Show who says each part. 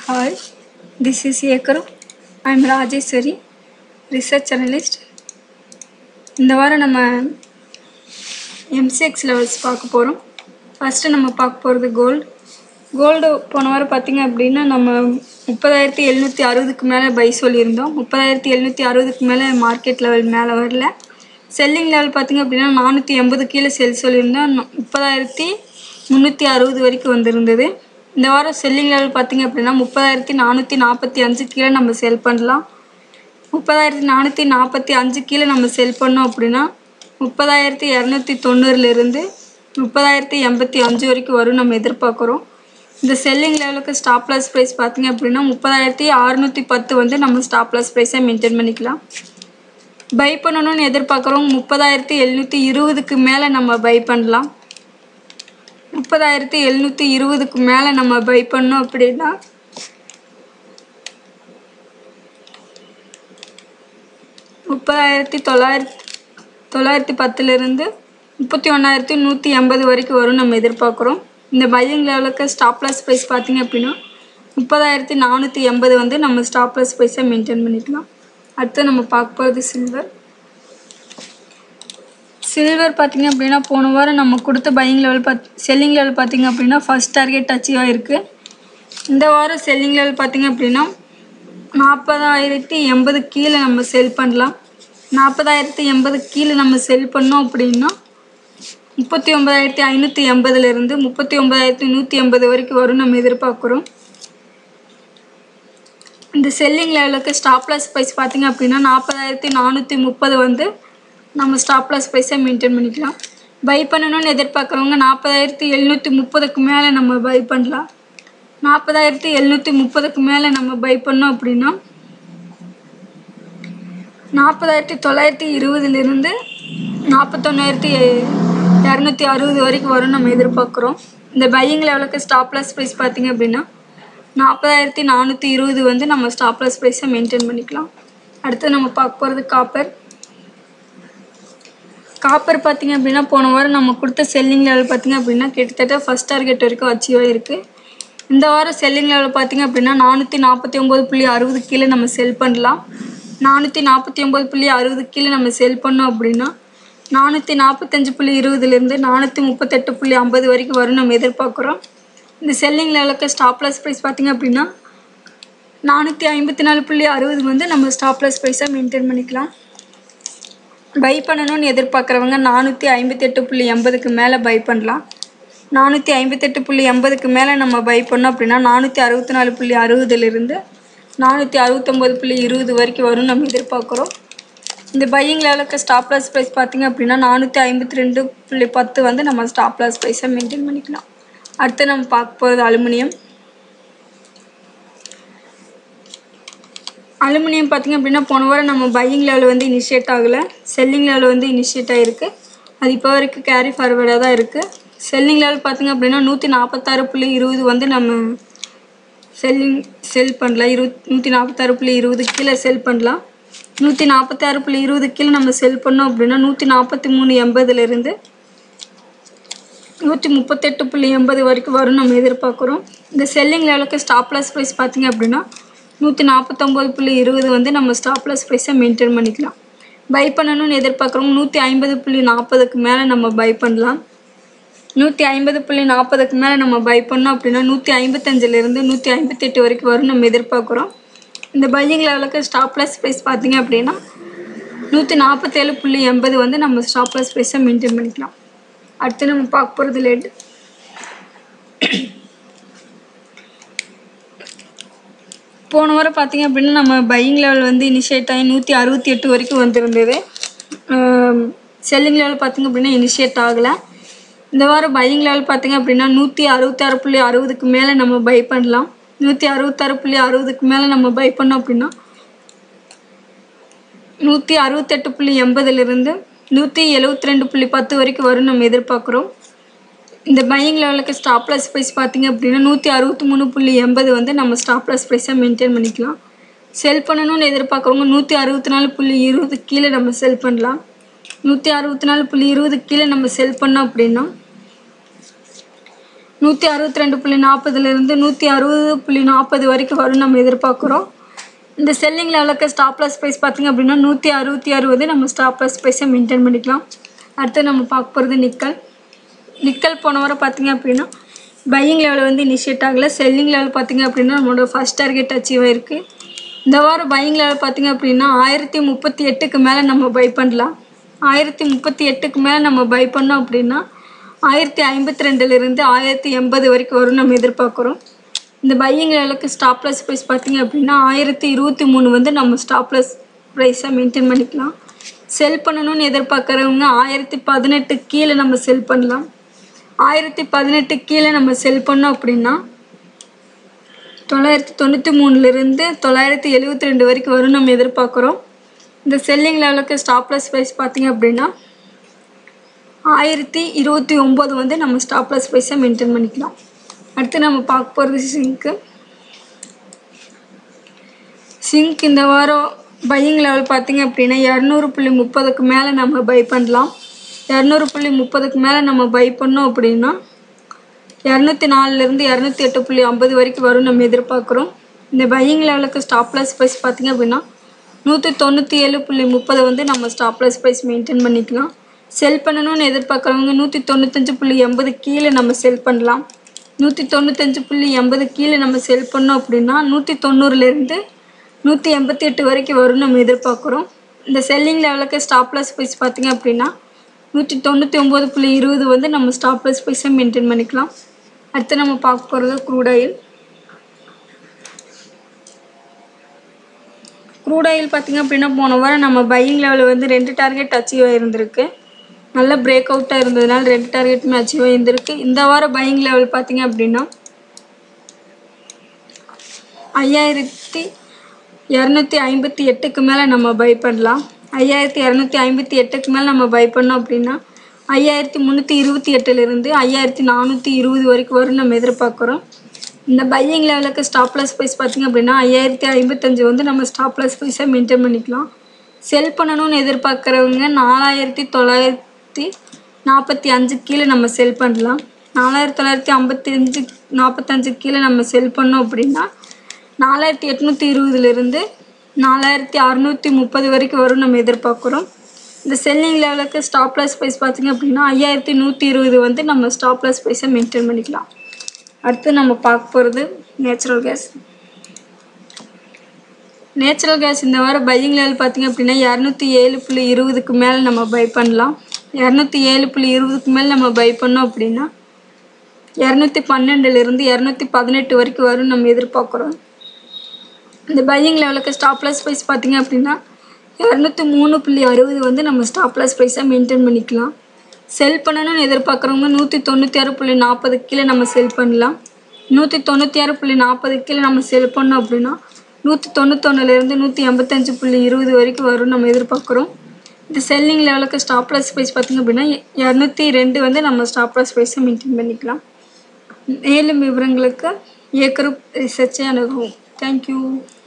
Speaker 1: Hi, this is Yekaru. I am Rajeshwari, research analyst. இந்த வாரம் நம்ம எம்சிஎக்ஸ் லெவல்ஸ் பார்க்க போகிறோம் ஃபஸ்ட்டு நம்ம பார்க்க போகிறது கோல்டு கோல்டு போன வாரம் பார்த்திங்க அப்படின்னா நம்ம முப்பதாயிரத்தி எழுநூற்றி அறுபதுக்கு மேலே பை சொல்லியிருந்தோம் முப்பதாயிரத்தி எழுநூற்றி அறுபதுக்கு மேலே மார்க்கெட் லெவல் மேலே வரல செல்லிங் லெவல் பார்த்திங்க அப்படின்னா நானூற்றி எண்பது கீழே செல் சொல்லியிருந்தோம் நு- முப்பதாயிரத்தி முந்நூற்றி அறுபது வரைக்கும் வந்திருந்தது இந்த வாரம் செல்லிங் லெவல் பார்த்திங்க அப்படின்னா முப்பதாயிரத்தி நானூற்றி நாற்பத்தி அஞ்சு கீழே நம்ம செல் பண்ணலாம் முப்பதாயிரத்தி நானூற்றி நாற்பத்தி அஞ்சு கீழே நம்ம செல் பண்ணோம் அப்படின்னா முப்பதாயிரத்தி இரநூத்தி தொண்ணூறுலேருந்து முப்பதாயிரத்தி எண்பத்தி அஞ்சு வரைக்கும் வரும் நம்ம எதிர்பார்க்குறோம் இந்த செல்லிங் லெவலுக்கு ஸ்டாப் லாஸ் ப்ரைஸ் பார்த்தீங்க அப்படின்னா முப்பதாயிரத்தி அறுநூற்றி பத்து வந்து நம்ம ஸ்டாப் லாஸ் ப்ரைஸை மெயின்டைன் பண்ணிக்கலாம் பை பண்ணணும்னு எதிர்பார்க்குறோம் முப்பதாயிரத்தி எழுநூற்றி இருபதுக்கு மேலே நம்ம பை பண்ணலாம் முப்பதாயிரத்தி எழுநூற்றி இருபதுக்கு மேலே நம்ம பை பண்ணோம் அப்படின்னா முப்பதாயிரத்தி தொள்ளாயிரத்தி தொள்ளாயிரத்தி பத்துலேருந்து முப்பத்தி ஒன்றாயிரத்தி நூற்றி எண்பது வரைக்கும் வரும் நம்ம எதிர்பார்க்குறோம் இந்த பையிங் லெவலுக்கு ஸ்டாப் லாஸ் ப்ரைஸ் பார்த்தீங்க அப்படின்னா முப்பதாயிரத்தி நானூற்றி எண்பது வந்து நம்ம ஸ்டாப் லாஸ் ப்ரைஸை மெயின்டைன் பண்ணிக்கலாம் அடுத்து நம்ம பார்க்க போகிறது சில்வர் சில்வர் பார்த்தீங்க அப்படின்னா போன வாரம் நம்ம கொடுத்த பையிங் லெவல் பார்த் செல்லிங் லெவல் பார்த்தீங்க அப்படின்னா ஃபர்ஸ்ட் டார்கெட் அச்சீவ் ஆகிருக்கு இந்த வாரம் செல்லிங் லெவல் பார்த்தீங்க அப்படின்னா நாற்பதாயிரத்தி எண்பது கீழே நம்ம செல் பண்ணலாம் நாற்பதாயிரத்தி எண்பது கீழே நம்ம செல் பண்ணோம் அப்படின்னா முப்பத்தி ஒன்பதாயிரத்தி ஐநூற்றி எண்பதுலேருந்து முப்பத்தி ஒன்பதாயிரத்தி நூற்றி எண்பது வரைக்கும் வரும் நம்ம எதிர்பார்க்குறோம் இந்த செல்லிங் லெவலுக்கு ஸ்டாப் லாஸ் ப்ரைஸ் பார்த்தீங்க அப்படின்னா நாற்பதாயிரத்தி நானூற்றி முப்பது வந்து நம்ம ஸ்டாப் லாஸ் ப்ரைஸை மெயின்டைன் பண்ணிக்கலாம் பை பண்ணணும்னு எதிர்பார்க்குறவங்க நாற்பதாயிரத்தி எழுநூற்றி முப்பதுக்கு மேலே நம்ம பை பண்ணலாம் நாற்பதாயிரத்தி எழுநூற்றி முப்பதுக்கு மேலே நம்ம பை பண்ணோம் அப்படின்னா நாற்பதாயிரத்தி தொள்ளாயிரத்தி இருபதுலேருந்து நாற்பத்தொன்னாயிரத்தி இரநூத்தி அறுபது வரைக்கும் வரும் நம்ம எதிர்பார்க்குறோம் இந்த பையிங் லெவலுக்கு ஸ்டாப் லாஸ் ப்ரைஸ் பார்த்தீங்க அப்படின்னா நாற்பதாயிரத்தி நானூற்றி இருபது வந்து நம்ம ஸ்டாப் லாஸ் ப்ரைஸை மெயின்டைன் பண்ணிக்கலாம் அடுத்து நம்ம பார்க்க போகிறது காப்பர் காப்பர் பார்த்தீங்க அப்படின்னா போன வாரம் நம்ம கொடுத்த செல்லிங் லெவல் பார்த்தீங்க அப்படின்னா கிட்டத்தட்ட ஃபஸ்ட் டார்கெட் வரைக்கும் அச்சீவ் ஆகிருக்கு இந்த வாரம் செல்லிங் லெவல் பார்த்தீங்க அப்படின்னா நானூற்றி நாற்பத்தி ஒம்பது புள்ளி அறுபது கீழே நம்ம செல் பண்ணலாம் நானூற்றி நாற்பத்தி ஒம்பது புள்ளி அறுபது கீழே நம்ம செல் பண்ணோம் அப்படின்னா நானூற்றி நாற்பத்தஞ்சு புள்ளி இருபதுலேருந்து நானூற்றி முப்பத்தெட்டு புள்ளி ஐம்பது வரைக்கும் வரும் நம்ம எதிர்பார்க்குறோம் இந்த செல்லிங் லெவலுக்கு ஸ்டாப் லாஸ் ப்ரைஸ் பார்த்தீங்க அப்படின்னா நானூற்றி ஐம்பத்தி நாலு புள்ளி அறுபது வந்து நம்ம ஸ்டாப் லாஸ் ப்ரைஸை மெயின்டைன் பண்ணிக்கலாம் பை பண்ணணும்னு எதிர்பார்க்குறவங்க நானூற்றி ஐம்பத்தெட்டு புள்ளி எண்பதுக்கு மேலே பை பண்ணலாம் நானூற்றி ஐம்பத்தெட்டு புள்ளி எண்பதுக்கு மேலே நம்ம பை பண்ணோம் அப்படின்னா நானூற்றி அறுபத்தி நாலு புள்ளி அறுபதுலேருந்து நானூற்றி அறுபத்தொம்போது புள்ளி இருபது வரைக்கும் வரும் நம்ம எதிர்பார்க்குறோம் இந்த பையிங் லெவலுக்கு ஸ்டாப் லாஸ் ப்ரைஸ் பார்த்தீங்க அப்படின்னா நானூற்றி ஐம்பத்தி ரெண்டு புள்ளி பத்து வந்து நம்ம ஸ்டாப் லாஸ் ப்ரைஸை மெயின்டைன் பண்ணிக்கலாம் அடுத்து நம்ம பார்க்க போகிறது அலுமினியம் அலுமினியம் பார்த்திங்க அப்படின்னா போன வாரம் நம்ம பையிங் லெவல் வந்து இனிஷியேட் ஆகலை செல்லிங் லெவல் வந்து இனிஷியேட் ஆகிருக்கு அது இப்போ வரைக்கும் கேரி ஃபார்வேர்டாக தான் இருக்குது செல்லிங் லெவல் பார்த்திங்க அப்படின்னா நூற்றி நாற்பத்தாறு புள்ளி இருபது வந்து நம்ம செல்லிங் செல் பண்ணலாம் இருபத் நூற்றி நாற்பத்தாறு புள்ளி இருபது கீழே செல் பண்ணலாம் நூற்றி நாற்பத்தாறு புள்ளி இருபது கீழே நம்ம செல் பண்ணோம் அப்படின்னா நூற்றி நாற்பத்தி மூணு எண்பதுலேருந்து நூற்றி முப்பத்தெட்டு புள்ளி எண்பது வரைக்கும் வரும் நம்ம எதிர்பார்க்குறோம் இந்த செல்லிங் லெவலுக்கு ஸ்டாப் லாஸ் ப்ரைஸ் பார்த்தீங்க அப்படின்னா நூற்றி நாற்பத்தொம்போது புள்ளி இருபது வந்து நம்ம ஸ்டாப் லாஸ் ப்ரைஸை மெயின்டைன் பண்ணிக்கலாம் பை பண்ணணும்னு எதிர்பார்க்குறோம் நூற்றி ஐம்பது புள்ளி நாற்பதுக்கு மேலே நம்ம பை பண்ணலாம் நூற்றி ஐம்பது புள்ளி நாற்பதுக்கு மேலே நம்ம பை பண்ணோம் அப்படின்னா நூற்றி ஐம்பத்தஞ்சிலேருந்து நூற்றி ஐம்பத்தெட்டு வரைக்கும் வரும் நம்ம எதிர்பார்க்குறோம் இந்த பையிங் லெவலுக்கு ஸ்டாப் லாஸ் ப்ரைஸ் பார்த்தீங்க அப்படின்னா நூற்றி நாற்பத்தேழு புள்ளி எண்பது வந்து நம்ம ஸ்டாப் லாஸ் ப்ரைஸை மெயின்டைன் பண்ணிக்கலாம் அடுத்து நம்ம பார்க்க போகிறது லெட் போன வாரம் பார்த்தீங்க அப்படின்னா நம்ம பையிங் லெவல் வந்து இனிஷியேட் ஆகி நூற்றி அறுபத்தி எட்டு வரைக்கும் வந்திருந்தது செல்லிங் லெவல் பார்த்தீங்க அப்படின்னா இனிஷியேட் ஆகலை இந்த வாரம் பையிங் லெவல் பார்த்தீங்க அப்படின்னா நூற்றி அறுபத்தாறு புள்ளி அறுபதுக்கு மேலே நம்ம பை பண்ணலாம் நூற்றி அறுபத்தாறு புள்ளி அறுபதுக்கு மேலே நம்ம பை பண்ணோம் அப்படின்னா நூற்றி அறுபத்தெட்டு புள்ளி எண்பதுலேருந்து நூற்றி எழுவத்தி ரெண்டு புள்ளி பத்து வரைக்கும் வரும் நம்ம எதிர்பார்க்குறோம் இந்த பையிங் லெவலுக்கு ஸ்டாப் லாஸ் ப்ரைஸ் பார்த்தீங்க அப்படின்னா நூற்றி அறுபத்தி மூணு புள்ளி எண்பது வந்து நம்ம ஸ்டாப் லாஸ் ப்ரைஸை மெயின்டைன் பண்ணிக்கலாம் செல் பண்ணணும்னு எதிர்பார்க்குறவங்க நூற்றி அறுபத்தி நாலு புள்ளி இருபது கீழே நம்ம செல் பண்ணலாம் நூற்றி அறுபத்தி நாலு புள்ளி இருபது கீழே நம்ம செல் பண்ணோம் அப்படின்னா நூற்றி அறுபத்தி ரெண்டு புள்ளி நாற்பதுலேருந்து நூற்றி அறுபது புள்ளி நாற்பது வரைக்கும் வரும் நம்ம எதிர்பார்க்குறோம் இந்த செல்லிங் லெவலுக்கு ஸ்டாப் லாஸ் ப்ரைஸ் பார்த்திங்க அப்படின்னா நூற்றி அறுபத்தி அறுபது நம்ம ஸ்டாப் லாஸ் ப்ரைஸை மெயின்டைன் பண்ணிக்கலாம் அடுத்து நம்ம பார்க்க போகிறது நிக்கல் நிக்கல் போன வாரம் பார்த்திங்க அப்படின்னா பையிங் லெவல் வந்து இனிஷியேட் ஆகலை செல்லிங் லெவல் பார்த்திங்க அப்படின்னா நம்மளோட ஃபஸ்ட் டார்கெட் அச்சீவ் ஆயிருக்கு இந்த வாரம் பையிங் லெவல் பார்த்திங்க அப்படின்னா ஆயிரத்தி முப்பத்தி எட்டுக்கு மேலே நம்ம பை பண்ணலாம் ஆயிரத்தி முப்பத்தி எட்டுக்கு மேலே நம்ம பை பண்ணோம் அப்படின்னா ஆயிரத்தி ஐம்பத்தி ரெண்டுலேருந்து ஆயிரத்தி எண்பது வரைக்கும் வரும் நம்ம எதிர்பார்க்குறோம் இந்த பையிங் லெவலுக்கு ஸ்டாப்லஸ் ப்ரைஸ் பார்த்திங்க அப்படின்னா ஆயிரத்தி இருபத்தி மூணு வந்து நம்ம ஸ்டாப்லஸ் ப்ரைஸை மெயின்டைன் பண்ணிக்கலாம் செல் பண்ணணும்னு எதிர்பார்க்குறவங்க ஆயிரத்தி பதினெட்டு கீழே நம்ம செல் பண்ணலாம் ஆயிரத்தி பதினெட்டு கீழே நம்ம செல் பண்ணோம் அப்படின்னா தொள்ளாயிரத்தி தொண்ணூற்றி மூணுலேருந்து தொள்ளாயிரத்தி எழுபத்தி ரெண்டு வரைக்கும் வரும் நம்ம எதிர்பார்க்குறோம் இந்த செல்லிங் லெவலுக்கு ஸ்டாப்லஸ் ப்ரைஸ் பார்த்திங்க அப்படின்னா ஆயிரத்தி இருபத்தி ஒம்பது வந்து நம்ம ஸ்டாப்லஸ் ப்ரைஸை மெயின்டைன் பண்ணிக்கலாம் அடுத்து நம்ம பார்க்க போகிறது சிங்க்கு சிங்க் இந்த வாரம் பையிங் லெவல் பார்த்திங்க அப்படின்னா இரநூறு புள்ளி முப்பதுக்கு மேலே நம்ம பை பண்ணலாம் இரநூறு புள்ளி முப்பதுக்கு மேலே நம்ம பை பண்ணோம் அப்படின்னா இரநூத்தி நாலுலேருந்து இரநூத்தி எட்டு புள்ளி ஐம்பது வரைக்கும் வரும் நம்ம எதிர்பார்க்குறோம் இந்த பையிங் லெவலுக்கு ஸ்டாப்லஸ் ப்ரைஸ் பார்த்திங்க அப்படின்னா நூற்றி தொண்ணூற்றி ஏழு புள்ளி முப்பதை வந்து நம்ம ஸ்டாப்லஸ் ப்ரைஸ் மெயின்டைன் பண்ணிக்கலாம் செல் பண்ணணும்னு எதிர்பார்க்குறவங்க நூற்றி தொண்ணூத்தஞ்சு புள்ளி எண்பது கீழே நம்ம செல் பண்ணலாம் நூற்றி தொண்ணூத்தஞ்சு புள்ளி எண்பது கீழே நம்ம செல் பண்ணோம் அப்படின்னா நூற்றி தொண்ணூறுலேருந்து நூற்றி எண்பத்தி எட்டு வரைக்கும் வரும் நம்ம எதிர்பார்க்குறோம் இந்த செல்லிங் லெவலுக்கு ஸ்டாப்லஸ் ப்ரைஸ் பார்த்திங்க அப்படின்னா நூற்றி தொண்ணூற்றி ஒம்பது புள்ளி இருபது வந்து நம்ம ஸ்டாப்லஸ் ப்ரைஸை மெயின்டைன் பண்ணிக்கலாம் அடுத்து நம்ம பார்க்க போகிறது க்ரூட் ஆயில் க்ரூட் ஆயில் பார்த்திங்க அப்படின்னா போன வாரம் நம்ம பையிங் லெவலில் வந்து ரெண்டு டார்கெட் அச்சீவ் ஆகிருந்திருக்கு நல்ல பிரேக் அவுட்டாக இருந்ததுனால ரெண்டு டார்கெட்டுமே அச்சீவ் ஆகியிருந்திருக்கு இந்த வாரம் பையிங் லெவல் பார்த்திங்க அப்படின்னா ஐயாயிரத்தி இரநூத்தி ஐம்பத்தி எட்டுக்கு மேலே நம்ம பை பண்ணலாம் ஐயாயிரத்தி இரநூத்தி ஐம்பத்தி எட்டுக்கு மேலே நம்ம பை பண்ணோம் அப்படின்னா ஐயாயிரத்தி முந்நூற்றி இருபத்தி எட்டுலேருந்து ஐயாயிரத்தி நானூற்றி இருபது வரைக்கும் வரும் நம்ம எதிர்பார்க்குறோம் இந்த பையிங் லெவலுக்கு ஸ்டாப்லஸ் ப்ரைஸ் பார்த்திங்க அப்படின்னா ஐயாயிரத்தி ஐம்பத்தஞ்சு வந்து நம்ம ஸ்டாப்லஸ் ப்ரைஸை மெயின்டைன் பண்ணிக்கலாம் செல் பண்ணணும்னு எதிர்பார்க்குறவங்க நாலாயிரத்தி தொள்ளாயிரத்தி நாற்பத்தி அஞ்சு கீழே நம்ம செல் பண்ணலாம் நாலாயிரத்தி தொள்ளாயிரத்தி ஐம்பத்தி அஞ்சு நாற்பத்தஞ்சு கீழே நம்ம செல் பண்ணோம் அப்படின்னா நாலாயிரத்தி எட்நூற்றி இருபதுலேருந்து நாலாயிரத்தி அறநூற்றி முப்பது வரைக்கும் வரும் நம்ம எதிர்பார்க்குறோம் இந்த செல்லிங் லெவலுக்கு ஸ்டாப்லஸ் ப்ரைஸ் பார்த்திங்க அப்படின்னா ஐயாயிரத்தி நூற்றி இருபது வந்து நம்ம ஸ்டாப்லஸ் ப்ரைஸை மெயின்டைன் பண்ணிக்கலாம் அடுத்து நம்ம பார்க்க போகிறது நேச்சுரல் கேஸ் நேச்சுரல் கேஸ் இந்த வாரம் பையிங் லெவல் பார்த்திங்க அப்படின்னா இரநூத்தி ஏழு புள்ளி இருபதுக்கு மேலே நம்ம பை பண்ணலாம் இரநூத்தி ஏழு புள்ளி இருபதுக்கு மேலே நம்ம பை பண்ணோம் அப்படின்னா இரநூத்தி பன்னெண்டுலேருந்து இரநூத்தி பதினெட்டு வரைக்கும் வரும் நம்ம எதிர்பார்க்குறோம் இந்த பையிங் லெவலுக்கு ஸ்டாப்லஸ் ப்ரைஸ் பார்த்திங்க அப்படின்னா இரநூத்தி மூணு புள்ளி அறுபது வந்து நம்ம ஸ்டாப்லஸ் ப்ரைஸை மெயின்டைன் பண்ணிக்கலாம் செல் பண்ணணும்னு எதிர்பார்க்குறவங்க நூற்றி தொண்ணூற்றி ஆறு புள்ளி நாற்பது கீழே நம்ம செல் பண்ணலாம் நூற்றி தொண்ணூற்றி ஆறு புள்ளி நாற்பது கீழே நம்ம செல் பண்ணோம் அப்படின்னா நூற்றி தொண்ணூத்தொன்னுலேருந்து நூற்றி எண்பத்தஞ்சு புள்ளி இருபது வரைக்கும் வரும் நம்ம எதிர்பார்க்குறோம் இந்த செல்லிங் லெவலுக்கு ஸ்டாப்லஸ் ப்ரைஸ் பார்த்திங்க அப்படின்னா இரநூத்தி ரெண்டு வந்து நம்ம ஸ்டாப்லஸ் ப்ரைஸை மெயின்டைன் பண்ணிக்கலாம் மேலும் விவரங்களுக்கு ஏ குரூப் ரிசர்ச்சை அணுகவும் தேங்க்யூ